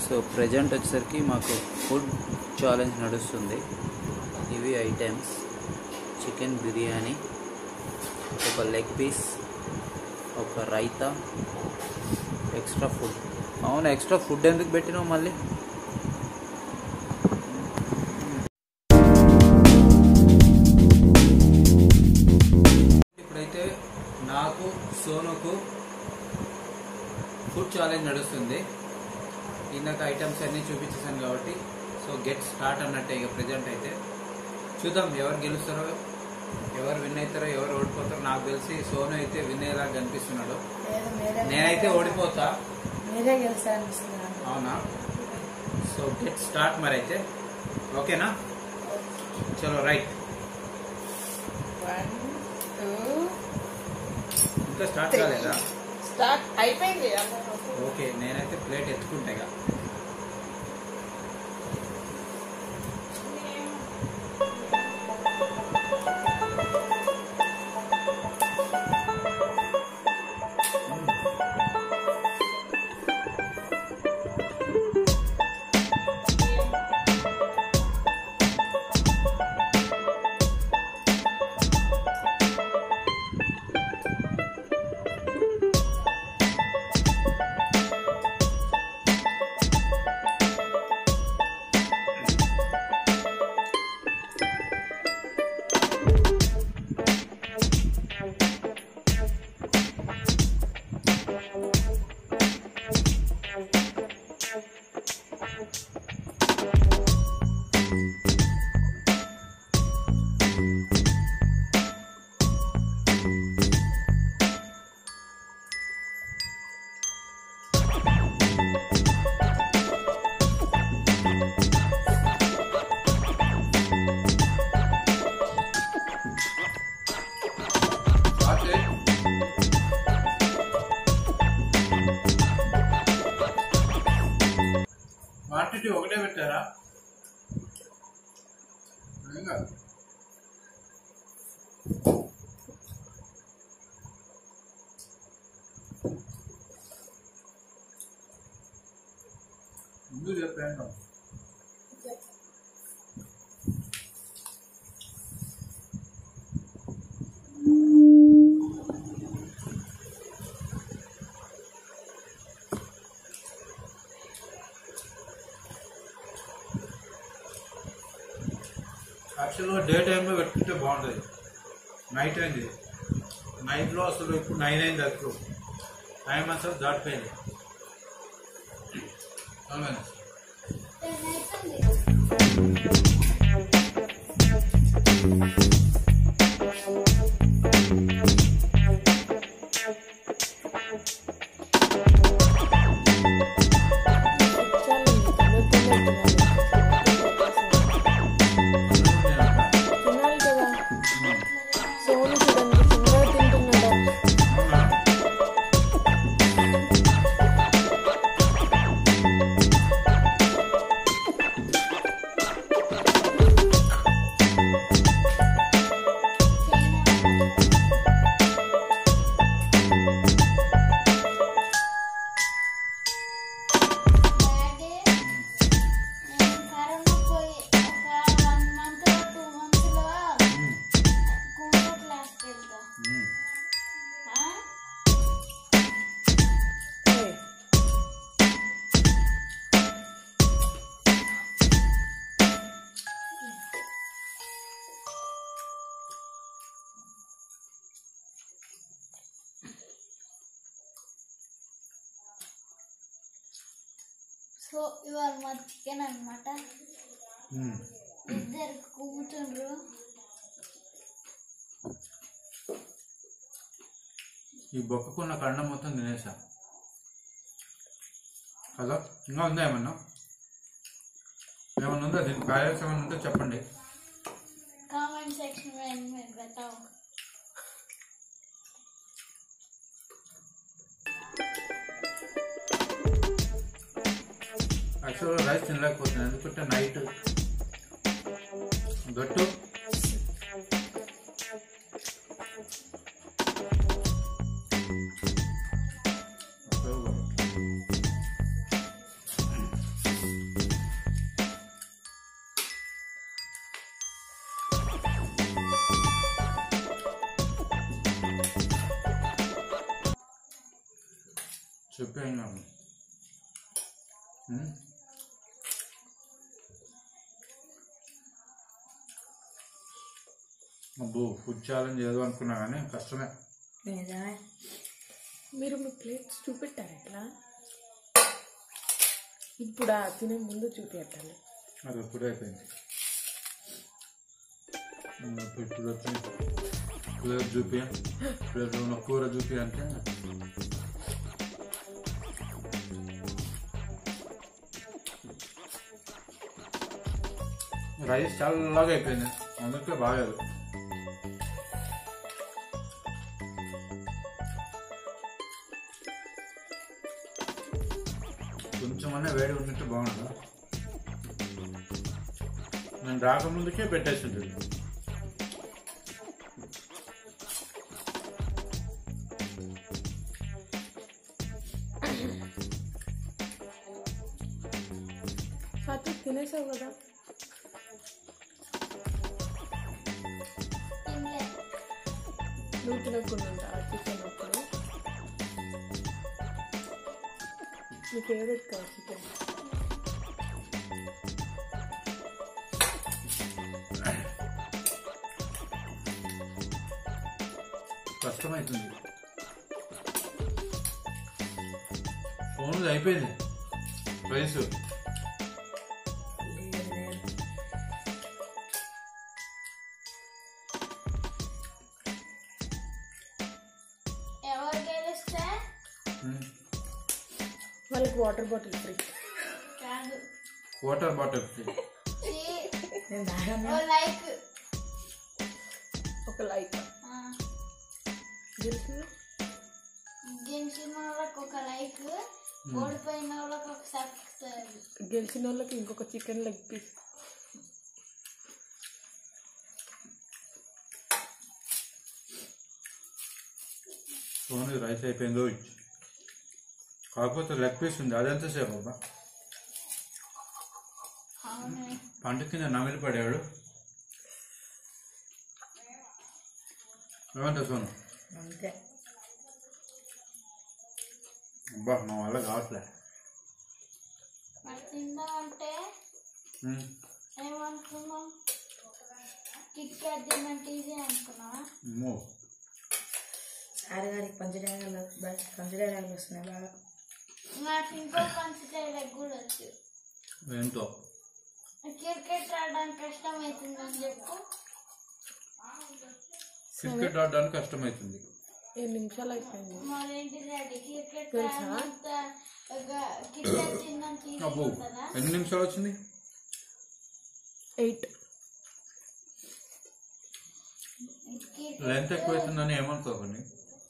So present వచ్చేసరికి మాకు food challenge నడుస్తుంది ఇవి ఐటమ్స్ చికెన్ బిర్యానీ ఒక లెగ్ పీస్ ఒక రైతా ఎక్స్ట్రా ఫుడ్ అవును ఎక్స్ట్రా ఫుడ్ ఎందుకు పెట్టినావు మళ్ళీ ఇప్పుడైతే నాకు సోనుకు ఫుడ్ ఛాలెంజ్ నడుస్తుంది ఇందాక ఐటమ్స్ అన్నీ చూపించేసాను కాబట్టి సో గెట్ స్టార్ట్ అన్నట్టే ఇక ప్రజెంట్ అయితే చూద్దాం ఎవరు గెలుస్తారో ఎవరు విన్ అవుతారో ఎవరు ఓడిపోతారో నాకు తెలిసి సోను అయితే విన్ అయ్యేలాగా కనిపిస్తున్నాడు లేదు, మీరే నేనైతే ఓడిపోతా మీరే గెలిచారనిపిస్తున్నాను అవునా సో గెట్ స్టార్ట్ మరి అయితే ఓకేనా చలో రైట్ వన్ టూ ఇంకా స్టార్ట్ కాలేదా స్టార్ట్ అయిపోయింది ఓకే నేనైతే ప్లేట్ ఎత్తుకుంటా ఇక స్టార్ట్ చేయి. క్వాంటిటీ ఒకటే పెట్టారా ఏం కాదు. ముందు చెప్పాను యాక్చువల్గా డే టైంలో పెట్టుకుంటే బాగుంటుంది నైట్ అయింది నైట్లో అసలు ఇప్పుడు నైన్ అయింది అప్పుడు టైం అసలు దాటిపోయింది అవునా? తినాలి కదా సోను చూడండి చిన్నగా తింటున్నాడు అవునా? డాడీ నేను కరోనా పోయి ఒక వన్ మంత్ టూ మంత్స్ లో మ్మ్. కుంభ క్లాస్కి వెళ్తా మ్మ్. ఆ? సో ఇవాళ మా చికెన్ అనమాట మ్మ్. ఇద్దరు కుమ్ముతుండ్రు ఈ బొక్కకున్న కండ మొత్తం తినేసా హలో ఇంకా ఉందా ఏమన్నా ఏమన్నా ఉందా దీనికి బ్యాలెన్స్ ఏమన్నా ఉంటే చెప్పండి కామెంట్ సెక్షన్ में मैं बताओ యాక్చువల్గా రైస్ తినలేకపోతున్నాను ఎందుకంటే నైట్ గట్టు అయిపోయినాము ఉమ్. అబ్బో ఫుడ్ ఛాలెంజ్ ఏదో అనుకున్నా కానీ కష్టమే నిజమే మీరు మీ ప్లేట్స్ చూపెట్టారు ఎట్లా ఇప్పుడు ఆ తినే ముందు చూపెట్టాలి అది ఎప్పుడు అయిపోయింది ఉమ్, ఇప్పుడు ఇప్పుడు వచ్చింది ప్లేట్ చూపి ప్లేట్లో ఉన్న కూర చూపి అంటే రైస్ చల్లగా అయిపోయింది అందుకే బాగాలేదు కొంచెమన్నా వేడి ఉన్నట్టు బాగుండు నేను రాకముందుకే పెట్టేసింది ఫాతి తినేసావు కదా తినలే నువ్వు తినకుండా ఉంటావా చికెన్ అప్పుడు నీ ఫేవరెట్ కదా చికెన్ కష్టమవుతుంది ఫోన్ అయిపోయింది రైస్ ఎవరు గెలిస్తే వాళ్ళకి వాటర్ బాటిల్ ఫ్రీ కాదు వాటర్ బాటిల్ చీ, నేను తాగను ఓ లైక్ ఒక లైక్ ఆ, గెలిచిన గెలిచిన వాళ్ళకి ఒక లైక్ ఓడిపోయిన వాళ్ళకి ఒక సబ్స్క్రైబ్ గెలిచిన వాళ్ళకి ఇంకొక chicken leg piece phone rice అయిపోయిందో ఇచ్చి కాకపోతే లెగ్ పీస్ ఉంది అదెంతసేపు అబ్బా అవును పంట కింద నమిలి పడాడు ఏమంటా సోను అంతే అబ్బా నా వల్ల కావట్లే మరి తిందామంటే ఉమ్. ఏమనుకున్నాం కిట్ క్యాట్ తినమంటే ఇది అనుకున్నావా అమ్మో సార్ గారికి పంచడాయాలు పంచడాయాలు వస్తున్నాయి బాగా నాకు ఇంకో పంచడానికి కూడా వచ్చు ఏంటో క్రికెట్ ఆడడానికి కష్టం అవుతుందని చెప్పు క్రికెట్ ఆడడానికి కష్టమవుతుంది ఏడు నిమిషాలు అయిపోయింది మరేంటి డాడీ క్రికెట్ తెలుసా? ఆడినంత ఒక కిట్ క్యాట్ తిన్నంత ఈజీ అబ్బో ఉంటుందా ఎన్ని నిమిషాలు వచ్చింది ఎయిట్ కిట్ లెంత్ ఎక్కువైతుందని ఏమనుకోకండి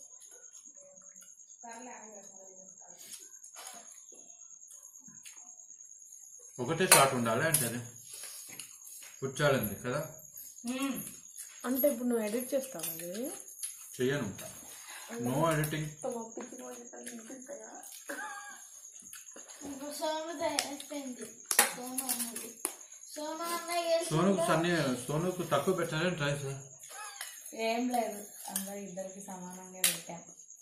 ఒకటే షాట్ ఉండాలి అంటే అది కూర్చోాలండి కదా అంటే ఇప్పుడు నువ్వు ఎడిట్ చేస్తావు అది చెయ్యను నో ఎడిటింగ్ ఇప్పుడు సోను అయిపోయింది సోను అన్నది సోను అన్న సోనుకు చేస్తుంటే సన్ని సోనుకు తక్కువ పెట్టాలని ట్రై సార్ ఏం లేదు అందరు ఇద్దరికి సమానంగా పెట్టాం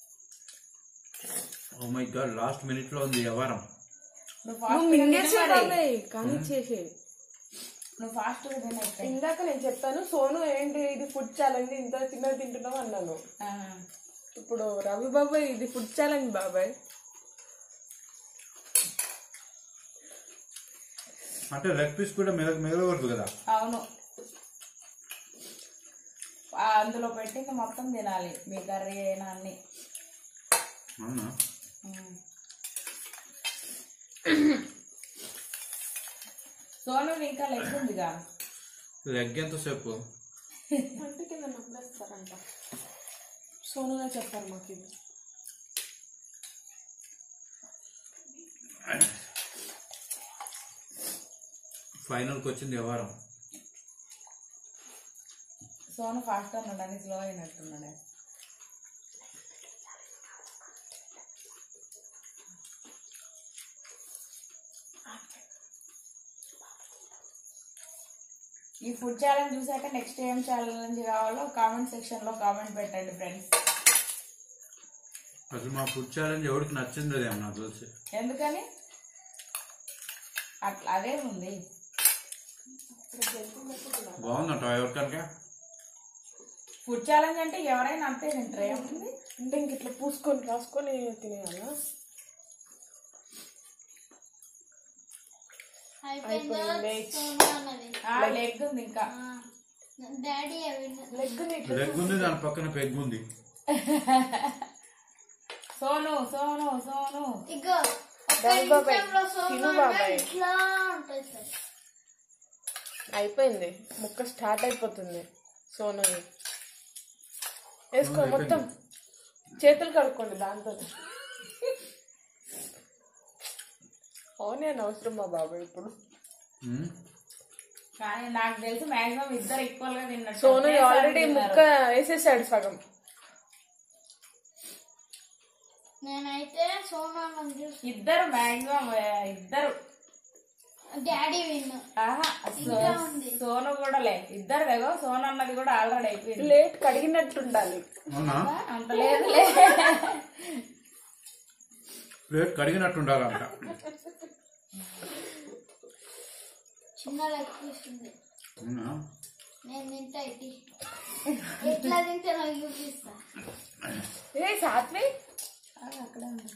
oh my god last minute లో ఉంది వ్యవహారం నువ్వు నువ్వు ఫాస్ట్ మింగేసేవాళ్ళే కానీ చేసే నువ్వు ఫాస్ట్ గా తిన ఇందాక నేను చెప్పాను సోను ఏంటి ఇది ఫుడ్ ఛాలెంజ్ ఇంత చిన్నది తింటున్నావు అన్నాను ఇప్పుడు రవి బాబాయ్ ఇది ఫుడ్ ఛాలెంజ్ బాబాయ్ అంటే లెగ్ పీస్ కూడా మిగ మిగలకూడదు కదా అవును ఆ, అందులో పెట్టి ఇంకా మొత్తం తినాలి మీ కర్రీ అయినా అన్ని అవునా సోను ఇంకా లెగ్ ఉందిగా లెగ్ ఎంతసేపు అంటే కింద నమ్మేస్తారంట సోనుగా చెప్పారు మాకు ఇది ఫైనల్కి వచ్చింది వ్యవహారం సోను ఫాస్ట్ అన్నాడు అని స్లో అయినట్టున్నాడు ఈ ఫుడ్ ఛాలెంజ్ చూసాక నెక్స్ట్ ఏం ఛాలెంజ్ కావాలో కామెంట్ సెక్షన్ లో కామెంట్ పెట్టండి ఫ్రెండ్స్ అసలు మా ఫుడ్ ఛాలెంజ్ ఎవరికి నచ్చింది అదేమో నాకు తెలిసి ఎందుకని అట్లా అదే ఉంది బాగుందంట ఎవరికనుక ఫుడ్ ఛాలెంజ్ అంటే ఎవరైనా అంతే తింటారు ఏముంది అంటే ఇంక ఇట్లా పూసుకొని రాసుకొని తినేయాలా అయిపోయిందో అయిపోయింది. సోను అన్నది ఆ లెగ్ ఉంది ఇంకా ఆ, డాడీ అవి లెగ్ లెగ్ ఉంది దాని పక్కన పెగ్ ఉంది సోను సోను సోను ఇగో ఒక్క డాడీ బాబాయ్, నిమిషంలో సోను తిను అంటే బాబాయ్. ఇట్లా ఉంటుంది సార్ అయిపోయింది ముక్క స్టార్ట్ అయిపోతుంది సోనవి వేసుకో మొత్తం చేతులు కడుక్కోండి దాంతో అవునేను అవసరం మా బాబాయ్ ఇప్పుడు ఉమ్. కానీ నాకు తెలిసి మాక్సిమం ఇద్దరు ఈక్వల్ గా తిన్నట్టు సోను ఒకేసారి ఆల్రెడీ తిన్నారు. ముక్క వేసేసాడు సగం నేనైతే సోను అన్నది చూసి ఇద్దరు మాక్సిమం ఇద్దరు డాడీ విన్ను ఆహా సో- ఇంకా ఉంది. సోను కూడా లే ఇద్దరు వేగో సోను అన్నది కూడా ఆల్రెడీ అయిపోయింది ప్లేట్ కడిగినట్టు ఉండాలి అవునా అంత లేదు లే ప్లేట్ కడిగినట్టు ఉండాలంట చిన్న లెగ్ పీస్ ఉంది అవునా నేను తింటా ఇది ఎట్లా తింటే నాకు చూపిస్తా ఏ సాత్వి అక్కడే ఉంది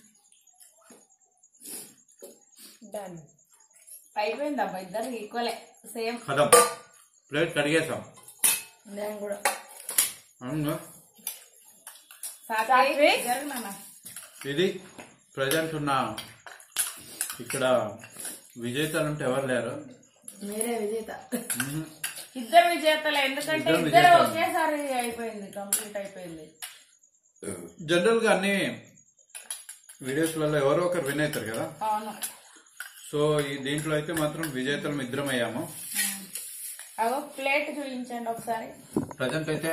డన్ అయిపోయింది అబ్బా ఇద్దరు ఈక్వలే సేమ్ కదా ప్లేట్ కడిగేసాం నేను కూడా అవునా సాత్విక్ జరుగునా ఇది ప్రజెంట్ ఉన్న ఇక్కడ విజేతలు అంటే ఎవరు లేరు మీరే విజేత ఉమ్. ఇద్దరు విజేతలే ఎందుకంటే ఇద్దరు ఇద్దరు విజేతలు. ఒకేసారి అయిపోయింది కంప్లీట్ అయిపోయింది జనరల్ గా అన్ని వీడియోస్లలో ఎవరో ఒకరు విన్ అవుతారు కదా అవును సో ఈ దీంట్లో అయితే మాత్రం విజేతలు ఇద్దరం అయ్యాము అగో ప్లేట్ చూపించండి ఒకసారి ప్రజెంట్ అయితే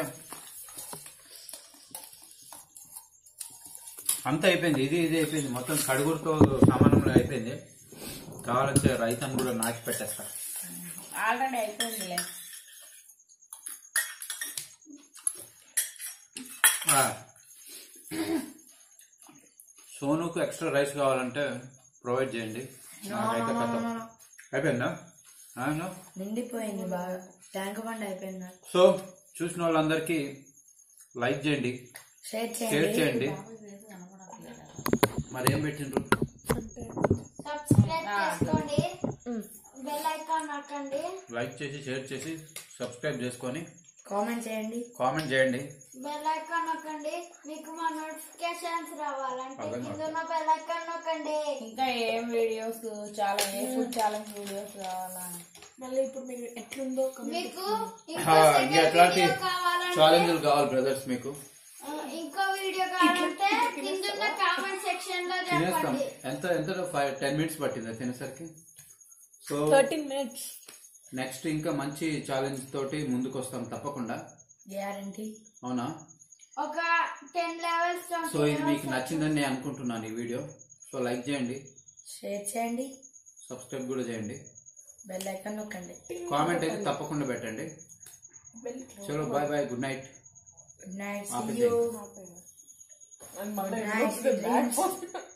అంత అయిపోయింది ఇది ఇది అయిపోయింది మొత్తం కడుగురుతో సమానంలో అయిపోయింది కావాలంటే రైతన్ కూడా నాకి పెట్టేస్తా ఆల్రెడీ అయిపోయిందిలే ఆ. సోనుకు ఎక్స్ట్రా రైస్ కావాలంటే ప్రొవైడ్ చేయండి నాకైతే కథ అయిపోయిందా అవును నిండిపోయింది బాగా ట్యాంక్ బండ్ అయిపోయింది నాకు. సో చూసిన వాళ్ళందరికీ లైక్ చేయండి షేర్ షేర్ చేయండి చేయండి మరి ఏం పెట్టిండ్రు సబ్స్క్రైబ్ చేసుకోండి బెల్ ఐకాన్ నొక్కండి లైక్ చేసి షేర్ చేసి సబ్స్క్రైబ్ చేసుకొని కామెంట్ చేయండి కామెంట్ చేయండి బెల్ ఐకాన్ నొక్కండి మీకు మా నోటిఫికేషన్స్ రావాలంటే అదే కింద ఉన్న బెల్ ఐకాన్ నొక్కండి ఇంకా ఏం వీడియోస్ చాలా ఏ ఫుడ్ ఛాలెంజ్ వీడియోస్ కావాలా మళ్ళీ ఇప్పుడు మీరు ఎట్లుందో comment మీకు హా, ఇంకో ఇంకా second ఎట్లాంటి వీడియో కావాలంటే ఛాలెంజ్లు కావాలి బ్రదర్స్ మీకు ఆ, ఇంకో వీడియో కావాలంటే కింద ఉన్న కామెంట్ సెక్షన్ లో తినేస్తాం చెప్పండి ఎంత ఎంత ఫైవ్ టెన్ మినిట్స్ పట్టిందా తినేసరికి సో థర్టీన్ మినిట్స్ నెక్స్ట్ ఇంకా మంచి ఛాలెంజ్ తోటి ముందుకు వస్తాం తప్పకుండా గ్యారంటీ అవునా ఒక టెన్ లెవెల్స్ సో ఇది మీకు నచ్చిందని నేను అనుకుంటున్నాను ఈ వీడియో సో లైక్ చేయండి షేర్ చేయండి సబ్స్క్రైబ్ కూడా చేయండి బెల్ ఐకాన్ నొక్కండి కామెంట్ అయితే తప్పకుండా పెట్టండి చలో bye bye good night good night see ఆపేసేయండి. యూ అండ్ మళ్ళీ Nice బ్యాక్ dreams.